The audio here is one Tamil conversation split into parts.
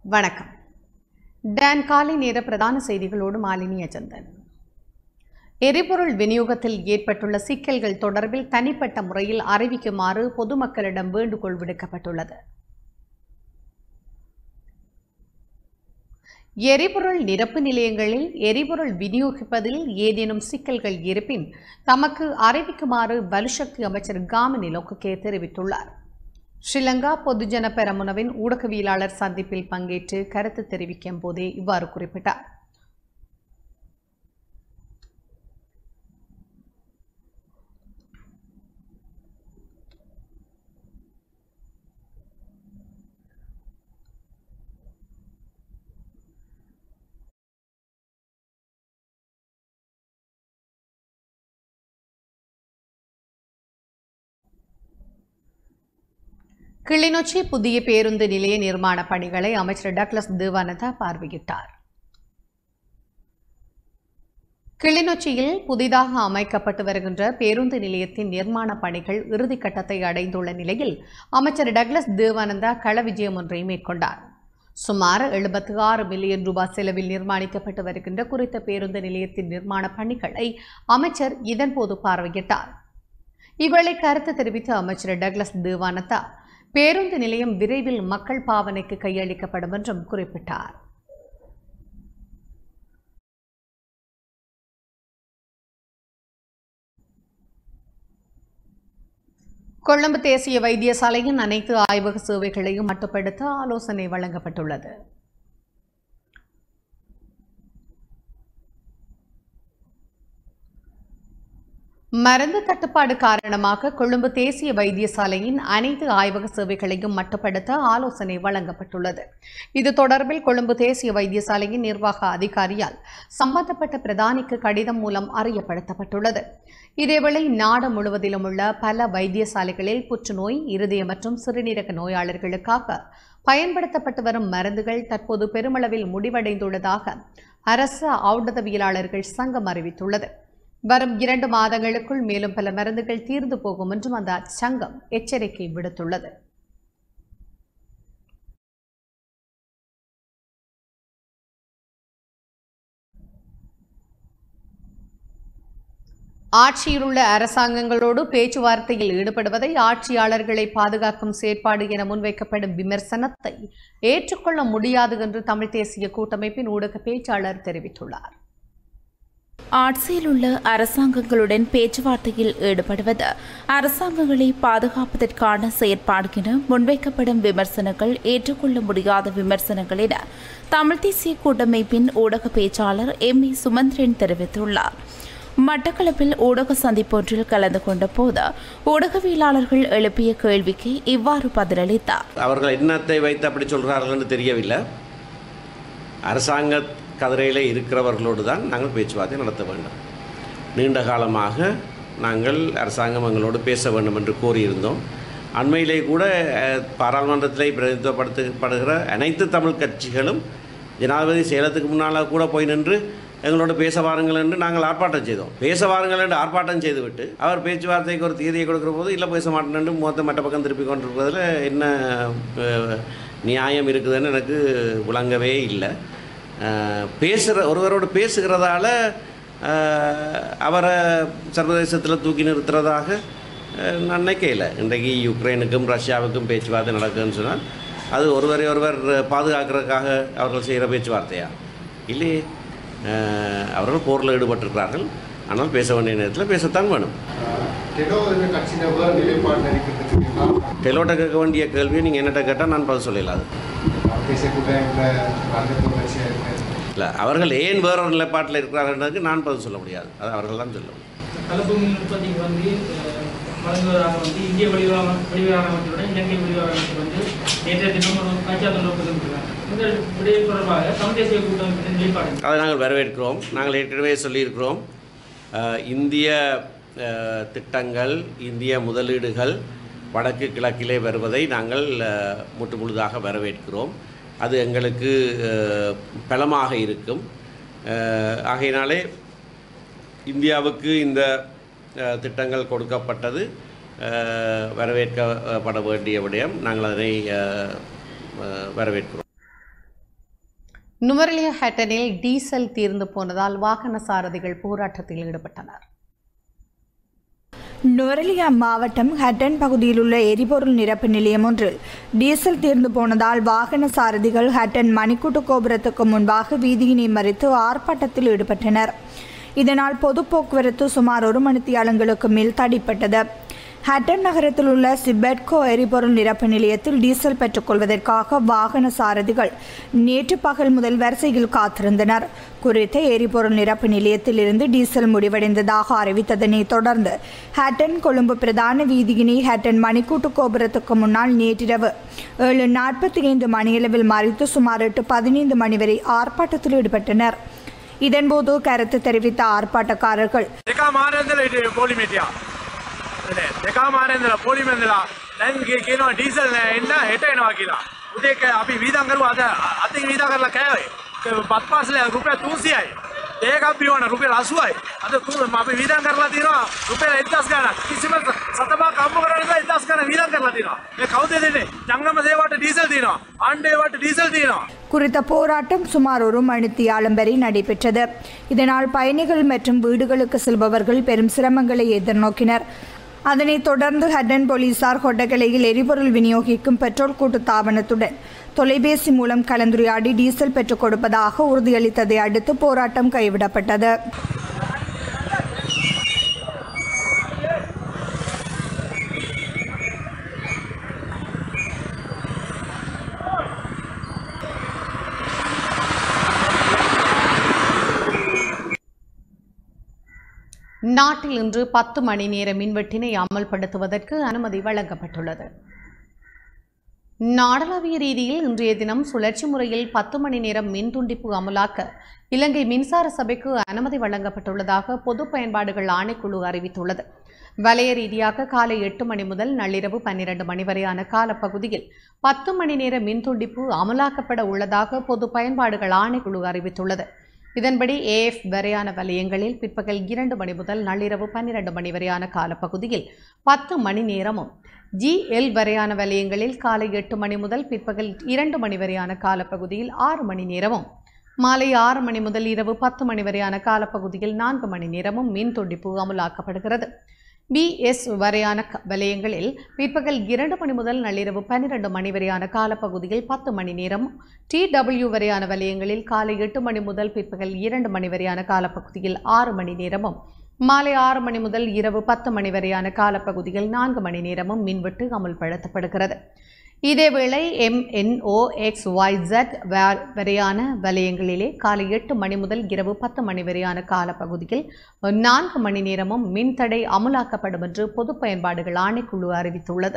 வணக்கம் டான் காலை நேர பிரதான செய்திகளோடு மாலினி அஜந்தன் எரிபொருள் விநியோகத்தில் ஏற்பட்டுள்ள சிக்கல்கள் தொடர்பில் தனிப்பட்ட முறையில் அறிவிக்குமாறு பொதுமக்களிடம் வேண்டுகோள் விடுக்கப்பட்டுள்ளது எரிபொருள் நிரப்பு நிலையங்களில் எரிபொருள் விநியோகிப்பதில் ஏதேனும் சிக்கல்கள் இருப்பின் தமக்கு அறிவிக்குமாறு வலுசக்தி அமைச்சர் காமினி லோக்கே தெரிவித்துள்ளார் ஸ்ரீலங்கா பொதுஜன பெரமுனவின் ஊடகவியலாளர் சந்திப்பில் பங்கேற்று கருத்து தெரிவிக்கும் போதே இவ்வாறு குறிப்பிட்டார் கிளிநொச்சி புதிய பேருந்து நிலைய நிர்மாண பணிகளை அமைச்சர் டக்ளஸ் தேவானந்தா பார்வையிட்டார் கிளிநொச்சியில் புதிதாக அமைக்கப்பட்டு வருகின்ற பேருந்து நிலையத்தின் நிர்மாண பணிகள் இறுதிக்கட்டத்தை அடைந்துள்ள நிலையில் அமைச்சர் டக்ளஸ் தேவானந்தா கள விஜயம் ஒன்றை மேற்கொண்டார் சுமார் எழுபத்தி ஆறு மில்லியன் ரூபாய் செலவில் நிர்மாணிக்கப்பட்டு வருகின்ற குறித்த பேருந்து நிலையத்தின் நிர்மாண பணிகளை அமைச்சர் இதன்போது பார்வையிட்டார் இவ்வேளை கருத்து தெரிவித்த அமைச்சர் டக்ளஸ் தேவானந்தா பேருந்து நிலையம் விரைவில் மக்கள் பாவனைக்கு கையளிக்கப்படும் என்றும் குறிப்பிட்டார் கொழும்பு தேசிய வைத்தியசாலையின் அனைத்து ஆய்வக சேவைகளையும் மட்டுப்படுத்த ஆலோசனை வழங்கப்பட்டுள்ளது மருந்து தட்டுப்பாடு காரணமாக கொழும்பு தேசிய வைத்தியசாலையின் அனைத்து ஆய்வக சேவைகளையும் மட்டுப்படுத்த ஆலோசனை வழங்கப்பட்டுள்ளது இது தொடர்பில் கொழும்பு தேசிய வைத்தியசாலையின் நிர்வாக அதிகாரியால் சம்பந்தப்பட்ட பிரதானிக்கு கடிதம் மூலம் அறியப்படுத்தப்பட்டுள்ளது இதேவேளை நாடு முழுவதிலும் உள்ள பல வைத்தியசாலைகளில் புற்றுநோய் இருதய மற்றும் சிறுநீரக நோயாளர்களுக்காக பயன்படுத்தப்பட்டு வரும் மருந்துகள் தற்போது பெருமளவில் முடிவடைந்துள்ளதாக அரசு ஔடதவியலாளர்கள் சங்கம் அறிவித்துள்ளது வரும் இரண்டு மாதங்களுக்குள் மேலும் பல மருந்துகள் தீர்ந்து போகும் என்றும் அந்த சங்கம் எச்சரிக்கை விடுத்துள்ளது ஆட்சியில் உள்ள அரசாங்கங்களோடு பேச்சுவார்த்தையில் ஈடுபடுவதை ஆட்சியாளர்களை பாதுகாக்கும் செயற்பாடு என முன்வைக்கப்படும் விமர்சனத்தை ஏற்றுக்கொள்ள முடியாது என்று தமிழ் தேசிய கூட்டமைப்பின் ஊடக பேச்சாளர் தெரிவித்துள்ளார் ஆட்சியில் உள்ள அரசாங்கங்களுடன் பேச்சுவார்த்தையில் ஈடுபடுவது அரசாங்கங்களை பாதுகாப்பதற்கான செயற்பாடு என முன்வைக்கப்படும் விமர்சனங்கள் ஏற்றுக்கொள்ள முடியாத விமர்சனங்கள் என தமிழ் தேசிய கூட்டமைப்பின் ஊடக பேச்சாளர் எம் ஏ சுமந்திரன் தெரிவித்துள்ளார் மட்டக்களப்பில் ஊடக சந்திப்பொன்றில் கலந்து கொண்ட போது ஊடகவியலாளர்கள் எழுப்பிய கேள்விக்கு இவ்வாறு பதிலளித்தார் அவர்கள் என்னத்தை வைத்து அப்படி சொல்கிறார்கள்னு தெரியவில்லை அரசாங்க கதிரையில் இருக்கிறவர்களோடு தான் நாங்கள் பேச்சுவார்த்தை நடத்த வேண்டும் நீண்ட காலமாக நாங்கள் அரசாங்கம் எங்களோடு பேச வேண்டும் என்று கூறியிருந்தோம் அண்மையிலே கூட அஹ், பாராளுமன்றத்திலே பிரதிநிதித்துவப்படுத்தப்படுகிற அனைத்து தமிழ் கட்சிகளும் ஜனாதிபதி சேலத்துக்கு முன்னால் கூட போய் நின்று எங்களோட பேச வாருங்கள் என்று நாங்கள் ஆர்ப்பாட்டம் செய்தோம் பேச வாருங்கள் என்று ஆர்ப்பாட்டம் செய்துவிட்டு அவர் பேச்சுவார்த்தைக்கு ஒரு தேதியை கொடுக்குற போது இல்லை பேச மாட்டேன் என்று முகத்தை மற்ற பக்கம் திருப்பி கொண்டிருப்பதில் என்ன அஹ், நியாயம் இருக்குதுன்னு எனக்கு விளங்கவே இல்லை பேசுகிற ஒருவரோடு பேசுகிறதால அஹ், அவரை சர்வதேசத்தில் தூக்கி நிறுத்துறதாக அஹ், நான் நினைக்கல இன்றைக்கு யுக்ரைனுக்கும் ரஷ்யாவுக்கும் பேச்சுவார்த்தை நடக்குதுன்னு சொன்னால் அது ஒருவரை ஒருவர் பாதுகாக்கிறதுக்காக அவர்கள் செய்கிற பேச்சுவார்த்தையா இல்லையே அஹ், அவர்கள் போரில் ஈடுபட்டிருக்கிறார்கள் ஆனால் பேச வேண்டிய நேரத்தில் பேசத்தான் வேணும் டெடோ என்ற கட்சியினர் வேறு நிலைப்பாடு இருக்கிறதுக்கு டெலோட்ட கேட்க வேண்டிய கேள்வியை நீங்கள் என்னட்ட கேட்டால் நான் பதில் சொல்லல அது பேசக்கூட இந்த அந்த தொடர்ச்சியாக இருக்கிறது இல்லை அவர்கள் ஏன் வேற ஒரு நிலைப்பாட்டில் இருக்கிறார்கள்ன்றதுக்கு நான் பதில் சொல்ல முடியாது அது அவர்கள் தான் சொல்ல முடியும் கலப்பு மின் உற்பத்திக்கு வந்து அஹ், வழங்குவதாக வந்து இந்திய வெளியுறவு வெளியுறவு அமைச்சருடன் இலங்கை வெளியுறவு அமைச்சர் வந்து நேற்றைய தினம் ஒரு பேச்சுவார்த்தை ஒப்புதல் இந்த விடயம் தொடர்பாக தமிழ் தேசிய கூட்டமைப்பின் நிலைப்பாடு அதை நாங்கள் வரவேற்கிறோம் நாங்கள் ஏற்கனவே சொல்லியிருக்கிறோம் அஹ், இந்திய அஹ், திட்டங்கள் இந்திய முதலீடுகள் வடக்கு கிழக்கிலே வருவதை நாங்கள் அஹ், முற்று முழுதாக வரவேற்கிறோம் அது எங்களுக்கு அஹ், பலமாக இருக்கும் அஹ், ஆகையினாலே இந்தியாவுக்கு இந்த அஹ், திட்டங்கள் கொடுக்கப்பட்டது அஹ், வரவேற்கப்பட வேண்டிய விடயம் நாங்கள் அதனை அஹ், அஹ், வரவேற்கிறோம் நுவரெலியா ஹட்டனில் டீசல் தீர்ந்து போனதால் வாகன சாரதிகள் போராட்டத்தில் ஈடுபட்டனர் நுவரெலியா மாவட்டம் ஹட்டன் பகுதியில் உள்ள எரிபொருள் நிரப்பு நிலையம் ஒன்றில் டீசல் தீர்ந்து போனதால் வாகன சாரதிகள் ஹட்டன் மணிக்கூட்டு கோபுரத்துக்கு முன்பாக வீதியினை மறித்து ஆர்ப்பாட்டத்தில் ஈடுபட்டனர் இதனால் பொது போக்குவரத்து சுமார் ஒரு மணித்தியாலங்களுக்கு மேல் தடைப்பட்டது ஹட்டன் நகரத்தில் உள்ள சிபெட்கோ எரிபொருள் நிரப்பு நிலையத்தில் டீசல் பெற்றுக்கொள்வதற்காக வாகன சாரதிகள் நேற்று பகல் முதல் வரிசையில் காத்திருந்தனர் குறித்த எரிபொருள் நிரப்பு நிலையத்தில் இருந்து டீசல் முடிவடைந்ததாக அறிவித்ததனை தொடர்ந்து ஹட்டன் கொழும்பு பிரதான வீதியினை ஹட்டன் மணிக்கூட்டு கோபுரத்துக்கு முன்னால் நேற்றிரவு ஏழு நாற்பத்தி ஐந்து மணியளவில் மறித்து சுமார் எட்டு பதினைந்து மணி வரை ஆர்ப்பாட்டத்தில் ஈடுபட்டனர் இதன்போது கருத்து தெரிவித்த ஆர்ப்பாட்டக்காரர்கள் දෙකා මාරන්දල හිට පොලිමටියා දෙකා මාරන්දල පොලිමෙන්දලා දැන් කිය- කියනවා ඩීසල් නෑ එන්න හෙට එනවා කියලා උදේ ක- අපි වීදන් කරුවා අද අතින් වීදා කරලා කෑවේ පත් පාසල රුපියල් 200යි ඒකක් බිවන රුපියල් 80යි අද තු- අපි වීදන් කරලා තියෙනවා රුපියල් 1000 ගණන් කිසිම සතපා කම්ම කරන්න බෑ 1000 ගණන් වීදන් කරලා තියෙනවා මේ කවුද දෙන්නේ ජංගම සේවාවට ඩීසල් තියෙනවා ආණ්ඩේවට ඩීසல் තියෙනවා குறித்த போராட்டம் சுமார் ஒரு மணித்தியாலம் வரை நடைபெற்றது இதனால் பயணிகள் மற்றும் வீடுகளுக்கு செல்பவர்கள் பெரும் சிரமங்களை எதிர்நோக்கினர் அதனைத் தொடர்ந்து ஹட்டன் போலீசார் கொட்டகலையில் எரிபொருள் விநியோகிக்கும் பெட்ரோல் கூட்டுத்தாபனத்துடன் தொலைபேசி மூலம் கலந்துரையாடி டீசல் பெற்றுக் கொடுப்பதாக உறுதியளித்ததை அடுத்து போராட்டம் கைவிடப்பட்டது நாட்டில் இன்று பத்து மணி நேர மின்வெட்டினை அமல்படுத்துவதற்கு அனுமதி வழங்கப்பட்டுள்ளது நாடளாவிய ரீதியில் இன்றைய தினம் சுழற்சி முறையில் பத்து மணி நேரம் மின் துண்டிப்பு அமலாக்க இலங்கை மின்சார சபைக்கு அனுமதி வழங்கப்பட்டுள்ளதாக பொது பயன்பாடுகள் ஆணைக்குழு அறிவித்துள்ளது வலய ரீதியாக காலை எட்டு மணி முதல் நள்ளிரவு பன்னிரண்டு மணி வரையான காலப்பகுதியில் பத்து மணி நேர மின் துண்டிப்பு அமலாக்கப்பட உள்ளதாக பொது பயன்பாடுகள் ஆணைக்குழு அறிவித்துள்ளது இதன்படி ஏஎஃப் வரையான வலயங்களில் பிற்பகல் இரண்டு மணி முதல் நள்ளிரவு பன்னிரண்டு மணி வரையான காலப்பகுதியில் பத்து மணி நேரமும் ஜிஎல் வரையான வலயங்களில் காலை எட்டு மணி முதல் பிற்பகல் இரண்டு மணி வரையான காலப்பகுதியில் ஆறு மணி நேரமும் மாலை ஆறு மணி முதல் இரவு பத்து மணி வரையான காலப்பகுதியில் நான்கு மணி நேரமும் மின் துண்டிப்பு அமலாக்கப்படுகிறது பிஎஸ் வரையான க- வலயங்களில் பிற்பகல் இரண்டு மணி முதல் நள்ளிரவு பன்னிரண்டு மணி வரையான காலப்பகுதியில் பத்து மணி நேரம் டிடபிள்யூ வரையான வலயங்களில் காலை எட்டு மணி முதல் பிற்பகல் இரண்டு மணி வரையான காலப்பகுதியில் ஆறு மணி நேரமும் மாலை ஆறு மணி முதல் இரவு பத்து மணி வரையான காலப்பகுதியில் நான்கு மணி நேரமும் மின்வெட்டு அமல்படுத்தப்படுகிறது இதேவேளை எம்என்ஓ எக்ஸ் ஒய் ஜெட் வரையான வலயங்களிலே காலை எட்டு மணி முதல் இரவு பத்து மணி வரையான காலப்பகுதியில் நான்கு மணி நேரமும் மின்தடை அமலாக்கப்படும் என்று பொது பயன்பாடுகள் ஆணைக்குழு அறிவித்துள்ளது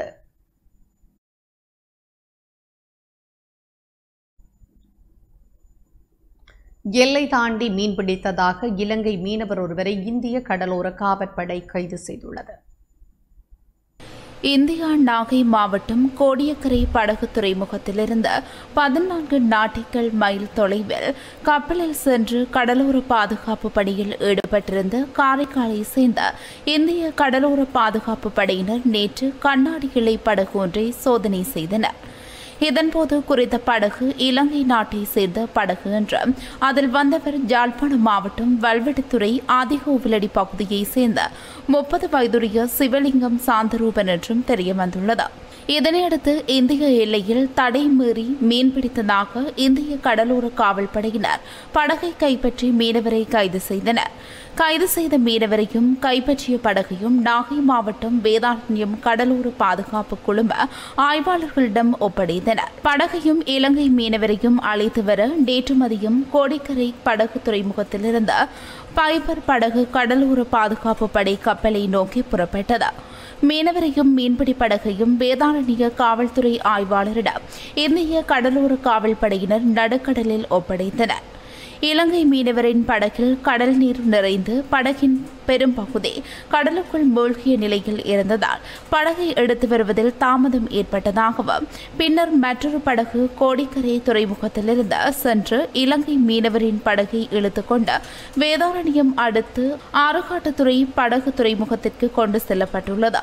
எல்லை தாண்டி மீன்பிடித்ததாக இலங்கை மீனவர் ஒருவரை இந்திய கடலோர காவற்படை கைது செய்துள்ளது இந்தியா நாகை மாவட்டம் கோடியக்கரை படகு துறைமுகத்திலிருந்து பதினான்கு நாட்டிக்கல் மைல் தொலைவில் கப்பலில் சென்று கடலோர பாதுகாப்பு பணியில் ஈடுபட்டிருந்த காரைக்காலை சேர்ந்த இந்திய கடலோர பாதுகாப்பு படையினர் நேற்று கண்ணாடி இழை படகு ஒன்றை சோதனை செய்தனர் இதன்போது குறித்த படகு இலங்கை நாட்டை சேர்ந்த படகு என்றும் அதில் வந்தவர் யாழ்ப்பாணம் மாவட்டம் வல்வெட்டித்துறை ஆதிகோவிலடி பகுதியைச் சேர்ந்த முப்பது வயதுடைய சிவலிங்கம் சாந்தரூபன் என்றும் தெரியவந்துள்ளது இதனையடுத்து இந்திய எல்லையில் தடை மீறி மீன்பிடித்ததாக இந்திய கடலோர காவல்படையினர் படகை கைப்பற்றி மீனவரை கைது செய்தனர் கைது செய்த மீனவரையும் கைப்பற்றிய படகையும் நாகை மாவட்டம் வேதாரண்யம் கடலோர பாதுகாப்பு குழும ஆய்வாளர்களிடம் ஒப்படைத்தனர் படகையும் இலங்கை மீனவரையும் அழைத்து வர நேற்று மதியம் கோடிக்கரை படகு துறைமுகத்திலிருந்து பைபர் படகு கடலோர பாதுகாப்பு படை கப்பலை நோக்கி புறப்பட்டது மீனவரையும் மீன்பிடி படகையும் வேதாரண்ய காவல்துறை ஆய்வாளரிடம் இந்திய கடலோர காவல் படையினர் நடுக்கடலில் ஒப்படைத்தனர் இலங்கை மீனவரின் படகில் கடல் நீர் நிறைந்து படகின் பெரும்பகுதி கடலுக்குள் மூழ்கிய நிலையில் இருந்ததால் படகை எடுத்து வருவதில் தாமதம் ஏற்பட்டதாகவும் பின்னர் மற்றொரு படகு கோடிக்கரை துறைமுகத்திலிருந்து சென்று இலங்கை மீனவரின் படகை இழுத்துக்கொண்டு வேதாரண்யம் அடுத்து ஆறுகாட்டுத்துறை படகு துறைமுகத்திற்கு கொண்டு செல்லப்பட்டுள்ளது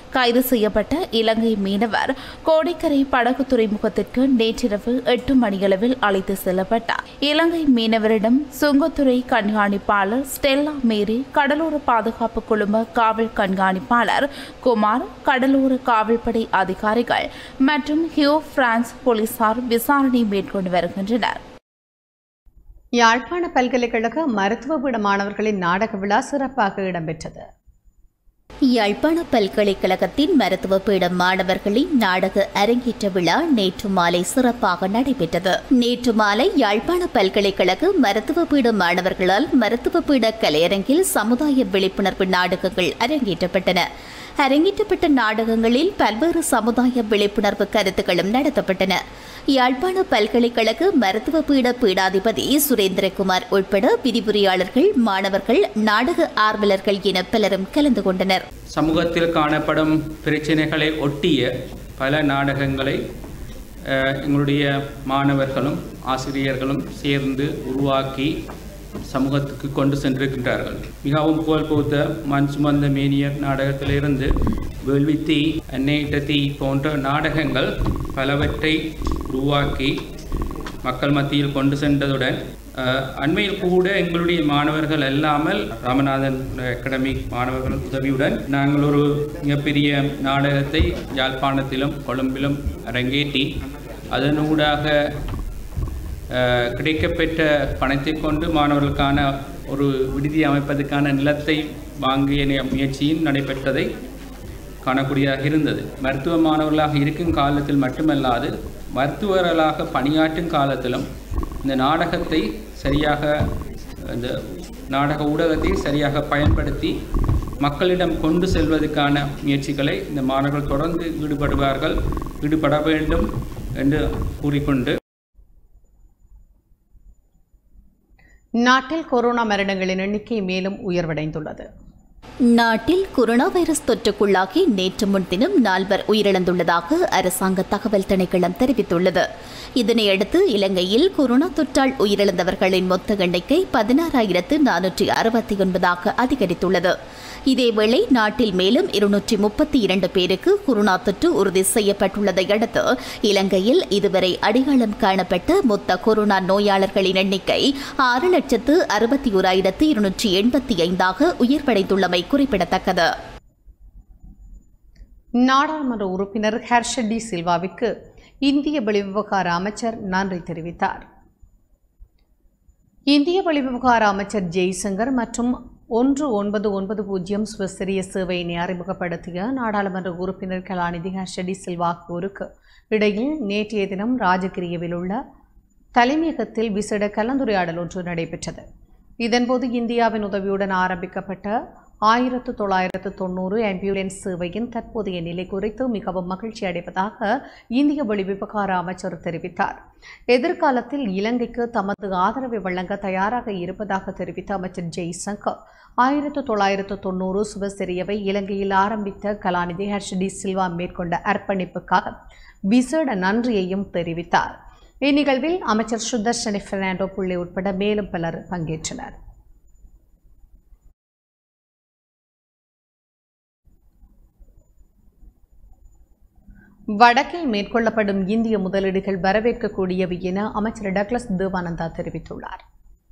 கைது செய்யப்பட்ட இலங்கை மீனவர் கோடிக்கரை படகு துறைமுகத்திற்கு நேற்றிரவு எட்டு மணியளவில் அழைத்து செல்லப்பட்டார் இலங்கை மீனவரிடம் சுங்கத்துறை கண்காணிப்பாளர் ஸ்டெல்லா மேரி கடலோர பாதுகாப்பு குழும காவல் கண்காணிப்பாளர் குமார் கடலோர காவல்படை அதிகாரிகள் மற்றும் ஹியூ பிரான்ஸ் போலீசார் விசாரணை மேற்கொண்டு வருகின்றனர் யாழ்ப்பாண பல்கலைக்கழக மருத்துவ பீட மாணவர்களின் நாடக விழா சிறப்பாக இடம்பெற்றது யாழ்ப்பாண பல்கலைக்கழகத்தின் மருத்துவ பீடம் மாணவர்களின் நாடக அரங்கேற்ற விழா நேற்று மாலை சிறப்பாக நடைபெற்றது நேற்று மாலை யாழ்ப்பாண பல்கலைக்கழக மருத்துவ பீட மாணவர்களால் மருத்துவ பீட கலையரங்கில் சமுதாய விழிப்புணர்வு நாடகங்கள் அரங்கேற்றப்பட்டன அரங்கேற்றப்பட்ட நாடகங்களில் பல்வேறு சமுதாய விழிப்புணர்வு கருத்துக்களும் நடத்தப்பட்டன யாழ்ப்பாண பல்கலைக்கழக மருத்துவ பீட பீடாதிபதி சுரேந்திரகுமார் உட்பட விரிவுரையாளர்கள் மாணவர்கள் நாடக ஆர்வலர்கள் என பலரும் கலந்து கொண்டனர் சமூகத்தில் காணப்படும் பிரச்சனைகளை ஒட்டிய பல நாடகங்களை அஹ், எங்களுடைய மாணவர்களும் ஆசிரியர்களும் சேர்ந்து உருவாக்கி சமூகத்துக்கு கொண்டு சென்றிருக்கின்றார்கள் மிகவும் புகழ்பூத்த மண் சுமந்த மேனியர் நாடகத்திலிருந்து வேள்வித்தீ அன்னையிட்ட தீ போன்ற நாடகங்கள் பலவற்றை உருவாக்கி மக்கள் மத்தியில் கொண்டு சென்றதுடன் அஹ், அண்மையில் கூட எங்களுடைய மாணவர்கள் அல்லாமல் ராமநாதன் அகாடமிக் மாணவர்கள் உதவியுடன் நாங்கள் ஒரு மிகப்பெரிய நாடகத்தை யாழ்ப்பாணத்திலும் கொழும்பிலும் அரங்கேற்றி அதனூடாக அஹ், கிடைக்கப்பெற்ற பணத்தை கொண்டு மாணவர்களுக்கான ஒரு விடுதி அமைப்பதற்கான நிலத்தை வாங்கிய நி- முயற்சியும் நடைபெற்றதை காணக்கூடியதாக இருந்தது மருத்துவ மாணவர்களாக இருக்கும் காலத்தில் மட்டுமல்லாது மருத்துவர்களாக பணியாற்றும் காலத்திலும் இந்த நாடகத்தை சரியாக இந்த நாடக ஊடகத்தை சரியாக பயன்படுத்தி மக்களிடம் கொண்டு செல்வதற்கான முயற்சிகளை இந்த மாணவர்கள் தொடர்ந்து ஈடுபடுவார்கள் ஈடுபட வேண்டும் என்று கூறிக்கொண்டு நாட்டில் கொரோனா மரணங்களின் எண்ணிக்கை மேலும் உயர்வடைந்துள்ளது நாட்டில் கொரோனா வைரஸ் தொற்றுக்குள்ளாகி நேற்று முன்தினம் நால்வர் உயிரிழந்துள்ளதாக அரசாங்க தகவல் திணைக்களம் தெரிவித்துள்ளது இதனையடுத்து இலங்கையில் கொரோனா தொற்றால் உயிரிழந்தவர்களின் மொத்த எண்ணிக்கை பதினாறாயிரத்து நானூற்றி அறுபத்தி ஒன்பதாக அதிகரித்துள்ளது இதேவேளை நாட்டில் மேலும் இருநூற்றி முப்பத்தி இரண்டு பேருக்கு கொரோனா தொற்று உறுதி செய்யப்பட்டுள்ளதை அடுத்து இலங்கையில் இதுவரை அடையாளம் காணப்பட்ட மொத்த கொரோனா நோயாளர்களின் எண்ணிக்கை ஆறு லட்சத்து அறுபத்தி ஓராயிரத்து இருநூற்றி எண்பத்தி ஐந்தாக உயிர்ப்படைந்துள்ளமை குறிப்பிடத்தக்கது நாடாளுமன்ற உறுப்பினர் ஹர்ஷ டி சில்வாவிற்கு இந்திய வெளிவிவகார அமைச்சர் நன்றி தெரிவித்தார் இந்திய வெளிவிவகார அமைச்சர் ஜெய்சங்கர் மற்றும் ஒன்று ஒன்பது ஒன்பது பூஜ்ஜியம் சுவசிரிய சேவையினை அறிமுகப்படுத்திய நாடாளுமன்ற உறுப்பினர் கலாநிதி ஹர்ஷ டி சில்வா கூருக்கு இடையில் நேற்றைய தினம் ராஜகிரியவில் உள்ள தலைமையகத்தில் விசேட கலந்துரையாடல் ஒன்று நடைபெற்றது இதன்போது இந்தியாவின் உதவியுடன் ஆரம்பிக்கப்பட்ட ஆயிரத்து தொள்ளாயிரத்து தொண்ணூறு ஆம்புலன்ஸ் சேவையின் தற்போதைய நிலை குறித்து மிகவும் மகிழ்ச்சி அடைவதாக இந்திய வெளிவிவகார அமைச்சர் தெரிவித்தார் எதிர்காலத்தில் இலங்கைக்கு தமது ஆதரவை வழங்க தயாராக இருப்பதாக தெரிவித்த அமைச்சர் ஜெய்சங்கர் ஆயிரத்து தொள்ளாயிரத்து தொண்ணூறு சுபசிரியவை இலங்கையில் ஆரம்பித்த கலாநிதி ஹர்ஷ் டி சில்வா மேற்கொண்ட அர்ப்பணிப்புக்காக விசேட நன்றியையும் தெரிவித்தார் இந்நிகழ்வில் அமைச்சர் சுதர்ஷனி பெர்னாண்டோ புள்ளி உட்பட மேலும் பலர் பங்கேற்றனர் வடக்கில் மேற்கொள்ளப்படும் இந்திய முதலீடுகள் வரவேற்கக்கூடியவை என அமைச்சர் டக்ளஸ் தேவானந்தா தெரிவித்துள்ளார்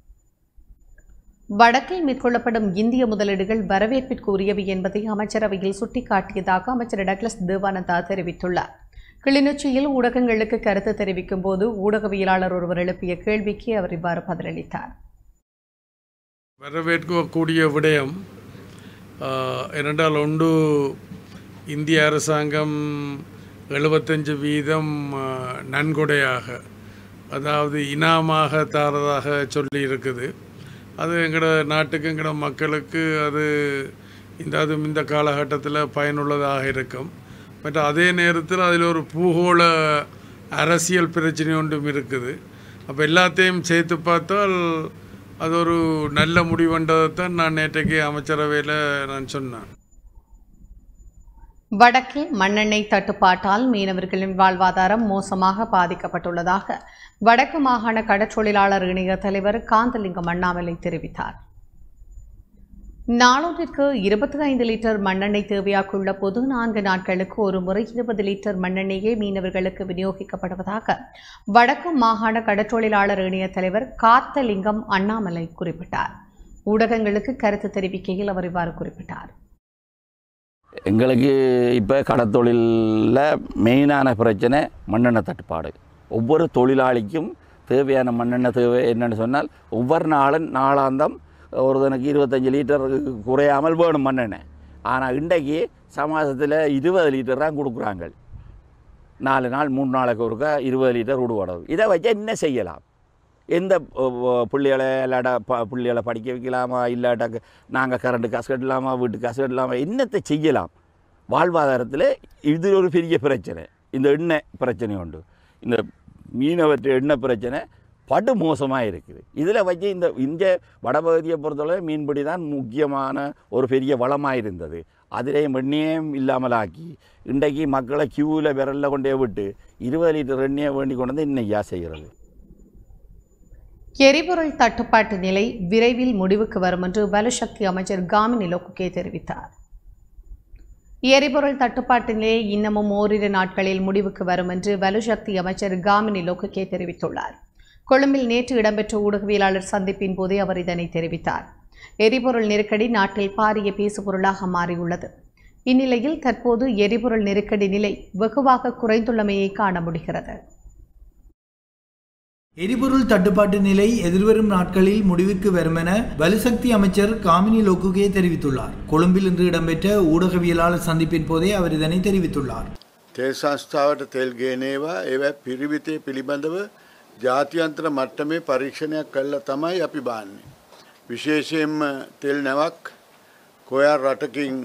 வடக்கில் மேற்கொள்ளப்படும் இந்திய முதலீடுகள் வரவேற்பிற்குரியவை என்பதை அமைச்சரவையில் சுட்டிக்காட்டியதாக அமைச்சர் டக்ளஸ் தேவானந்தா தெரிவித்துள்ளார் கிளிநொச்சியில் ஊடகங்களுக்கு கருத்து தெரிவிக்கும் போது ஊடகவியலாளர் ஒருவர் எழுப்பிய கேள்விக்கு அவர் இவ்வாறு பதிலளித்தார் வரவேற்கக்கூடிய விடயம் ஆஹ், ஏனென்றால் ஒன்று இந்திய அரசாங்கம் எழுபத்தஞ்சு வீதம் ஆஹ், நன்கொடையாக அதாவது இனாமாக தாரதாக சொல்லி இருக்குது அது எங்களோட நாட்டுக்கு எங்களோட மக்களுக்கு அது இந்த அதுவும் இந்த காலகட்டத்தில் பயனுள்ளதாக இருக்கும் பட் அதே நேரத்தில் அதில் ஒரு பூகோள அரசியல் பிரச்சனை ஒன்றும் இருக்குது அப்போ எல்லாத்தையும் சேர்த்து பார்த்தால் அது ஒரு நல்ல முடிவுன்றதைத்தான் நான் நேற்றைக்கு அமைச்சரவையில் நான் சொன்னேன் வடக்கில் மண்ணெண்ணெய் தட்டுப்பாட்டால் மீனவர்களின் வாழ்வாதாரம் மோசமாக பாதிக்கப்பட்டுள்ளதாக வடக்கு மாகாண கடற்றொழிலாளர் இணைய தலைவர் காந்தலிங்கம் அண்ணாமலை தெரிவித்தார் நாளொன்றிற்கு இருபத்தி ஐந்து லிட்டர் மண்ணெண்ணெய் தேவையாக்குள்ள பொது நான்கு நாட்களுக்கு ஒரு முறை இருபது லிட்டர் மண்ணெண்ணெயே மீனவர்களுக்கு விநியோகிக்கப்படுவதாக வடக்கு மாகாண கடற்றொழிலாளர் இணைய தலைவர் காத்தலிங்கம் அண்ணாமலை குறிப்பிட்டார் ஊடகங்களுக்கு கருத்து தெரிவிக்கையில் அவர் இவ்வாறு குறிப்பிட்டார் எங்களுக்கு இப்போ கடத்தொழிலில் மெயினான பிரச்சனை மண்ணெண்ணெய் தட்டுப்பாடு ஒவ்வொரு தொழிலாளிக்கும் தேவையான மண்ணெண்ணெய் தேவை என்னன்னு சொன்னால் ஒவ்வொரு நாளும் நாளாந்தம் ஒருத்தனுக்கு இருபத்தஞ்சி லிட்டர் குறையாமல் வேணும் மண்ணெண்ணெய் ஆனால் இன்றைக்கு சமாசத்தில் இருபது லிட்டர் தான் கொடுக்குறாங்க நாலு நாள் மூணு நாளைக்கு ஒருக்கா இருபது லிட்டர் விடுவாடவு இதை வச்சு என்ன செய்யலாம் எந்த அஹ், பிள்ளைகளை இல்லாட்டா ப பிள்ளைகளை படிக்க வைக்கலாமா இல்லாட்டா நாங்கள் கரண்ட்டு காசு கட்டலாமா வீட்டு காசு கட்டலாமா என்னத்தை செய்யலாம் வாழ்வாதாரத்தில் இது ஒரு பெரிய பிரச்சனை இந்த எண்ணெய் பிரச்சனை உண்டு இந்த மீனவற்ற எண்ணெய் பிரச்சனை படு மோசமாக இருக்குது இதில் வச்சு இந்த இந்த வடபகுதியை பொறுத்தவரை மீன்பிடி தான் முக்கியமான ஒரு பெரிய வளமாக இருந்தது அதிலேயும் எண்ணெயும் இல்லாமல் ஆக்கி இன்றைக்கு மக்களை கியூவில் விரலில் கொண்டே விட்டு இருபது லிட்டர் எண்ணெயை வேண்டி கொண்டு வந்து இன்னையா செய்கிறது எரிபொருள் தட்டுப்பாட்டு நிலை விரைவில் முடிவுக்கு வரும் என்று வலுசக்தி அமைச்சர் காமினி லோக்குகே தெரிவித்தார் எரிபொருள் தட்டுப்பாட்டு நிலை இன்னமும் ஓரிரு நாட்களில் முடிவுக்கு வரும் என்று வலுசக்தி அமைச்சர் காமினி லோக்குகே தெரிவித்துள்ளார் கொழும்பில் நேற்று இடம்பெற்ற ஊடகவியலாளர் சந்திப்பின் போதே அவர் இதனை தெரிவித்தார் எரிபொருள் நெருக்கடி நாட்டில் பாரிய பேசுபொருளாக மாறியுள்ளது இந்நிலையில் தற்போது எரிபொருள் நெருக்கடி நிலை வெகுவாக குறைந்துள்ளமையை காண முடிகிறது எரிபொருள் தட்டுப்பாட்டு நிலை எதிர்வரும் நாட்களில் முடிவுக்கு வரும் என வலுசக்தி அமைச்சர் காமினி லோக்குகே தெரிவித்துள்ளார் கொழும்பில் இன்று இடம்பெற்ற ஊடகவியலாளர் சந்திப்பின் போதே அவர் இதனை தெரிவித்துள்ளார் තෙල් සංස්ථාවට තෙල් ගේනේවා ඒවැ පිරිවිතය පිළිබඳව ජාතියන්ත්‍ර මට්ටමේ පරීක්ෂණයක් කල්ලා තමයි අපි බාන්නේ. විශේෂයෙන්ම තෙල් නැවක් කොයා රටකින්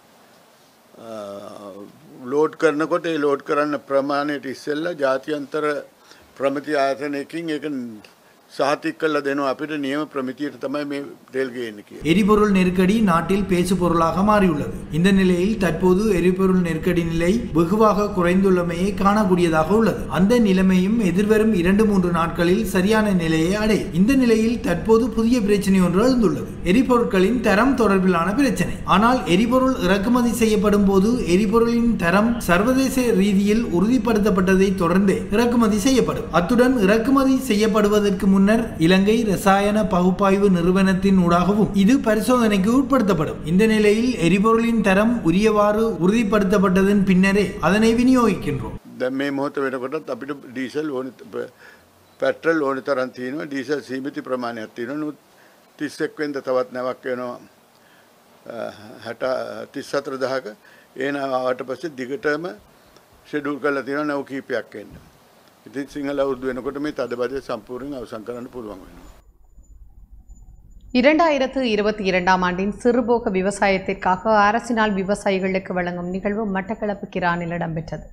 ලෝඩ් කරනකොට ඒ ලෝඩ් කරන්න ප්‍රමාණයට ඉස්සෙල්ලා ජාතියන්තර ප්‍රමති ආයතනයකින් එක සාතික් කල්ල දෙනවා අපිට නියම ප්‍රමිතියට තමයි මේ තෙල් ගේන්න කිය. எரிபொருள் நெருக்கடி நாட்டில் பேசு பொருளாக மாறியுள்ளது இந்த நிலையில் தற்போது எரிபொருள் நெருக்கடி நிலை வெகுவாக குறைந்துள்ளமையை காணக்கூடியதாக உள்ளது அந்த நிலைமையும் எதிர்வரும் இரண்டு மூன்று நாட்களில் சரியான நிலையை அடையும் இந்த நிலையில் தற்போது புதிய பிரச்சனை ஒன்று எழுந்துள்ளது எரிபொருட்களின் தரம் தொடர்பிலான பிரச்சனை ஆனால் எரிபொருள் இறக்குமதி செய்யப்படும் போது எரிபொருளின் தரம் சர்வதேச ரீதியில் உறுதிப்படுத்தப்பட்டதை தொடர்ந்தே இறக்குமதி செய்யப்படும் அத்துடன் இறக்குமதி செய்யப்படுவதற்கு முன்னர் இலங்கை ரசாயன பகுப்பாய்வு நிறுவனத்தின் ஊடாகவும் இது பரிசோதனைக்கு உட்படுத்தப்படும் இந்த நிலையில் எரிபொருளின் தரம் உரியவாறு உறுதிப்படுத்தப்பட்டதன் பின்னரே அதனை விநியோகிக்கின்றோம் දැන් මේ මොහොත වෙනකොටත් අපිට ඩීසල් ඕනි පැට්‍රල් ඕනි තරම් තියෙනවා ඩීසල් සීමිති ප්‍රමාණයක් තියෙනවා නමුත් 31 වෙනිදා තවත් නැවක් වෙනවා හැට තිස් හතර දහක ඒ ආවට පස්සේ දිගටම ෂෙඩූල් කරලා තියෙනවා නැව් කීපයක් එන්න. ඉතින් සිංහල අවුරුදු වෙනකොට මේ තදබදය සම්පූර්ණයෙන් අවසන් කරන්න පුළුවන් වෙනවා. இரண்டாயிரத்து இருபத்தி இரண்டாம் ஆண்டின் சிறுபோக விவசாயத்திற்காக அரசினால் விவசாயிகளுக்கு வழங்கும் நிகழ்வு மட்டக்களப்பு கிரானில் இடம்பெற்றது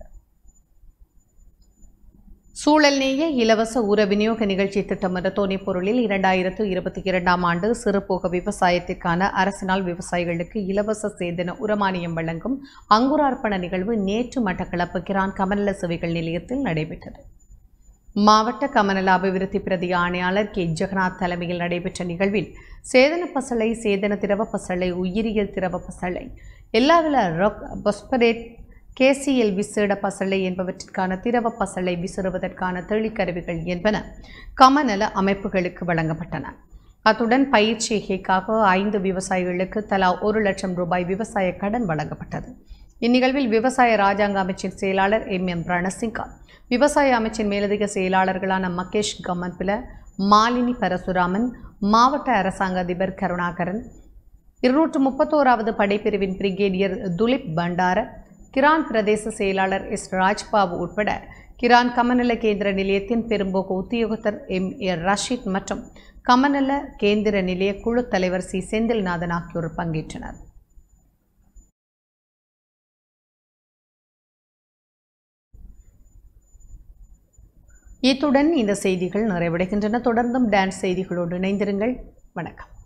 சூழல் நேய இலவச உர விநியோக நிகழ்ச்சி திட்டம் என்ற துணைப் பொருளில் இரண்டாயிரத்து இருபத்தி இரண்டாம் ஆண்டு சிறுபோக விவசாயத்திற்கான அரசினால் விவசாயிகளுக்கு இலவச சேதன உரமானியம் வழங்கும் அங்குரார்ப்பண நிகழ்வு நேற்று மட்டக்களப்பு கிரான் கமநல சேவைகள் நிலையத்தில் நடைபெற்றது மாவட்ட கமநல அபிவிருத்தி பிரதி ஆணையாளர் கே ஜெகநாத் தலைமையில் நடைபெற்ற நிகழ்வில் சேதன பசலை சேதன திரவ பசலை உயிரியல் திரவ பசலை எல்லாவில ரொக் பொஸ்பரேட் கேசிஎல் விசேட பசலை என்பவற்றிற்கான திரவ பசலை விசிறுவதற்கான தெளிக்கருவிகள் என்பன கமநல அமைப்புகளுக்கு வழங்கப்பட்டன அத்துடன் பயிற்சிகைக்காக ஐந்து விவசாயிகளுக்கு தலா ஒரு லட்சம் ரூபாய் விவசாய கடன் வழங்கப்பட்டது இந்நிகழ்வில் விவசாய ராஜாங்க அமைச்சின் செயலாளர் எம் எம் ரணசிங்கா விவசாய அமைச்சின் மேலதிக செயலாளர்களான மகேஷ் கமன்பில மாலினி பரசுராமன் மாவட்ட அரசாங்க அதிபர் கருணாகரன் இருநூற்று முப்பத்தோராவது படைப்பிரிவின் பிரிகேடியர் துலிப் பண்டார கிரான் பிரதேச செயலாளர் எஸ் ராஜ்பாபு உட்பட கிரான் கமநல கேந்திர நிலையத்தின் பெரும்போக்கு உத்தியோகத்தர் எம் ஏ ரஷீத் மற்றும் கமநல கேந்திர நிலைய குழு தலைவர் சி செந்தில்நாதன் ஆகியோர் பங்கேற்றனர் இத்துடன் இந்த செய்திகள் நிறைவடைகின்றன தொடர்ந்தும் டான்ஸ் செய்திகளோடு இணைந்திருங்கள் வணக்கம்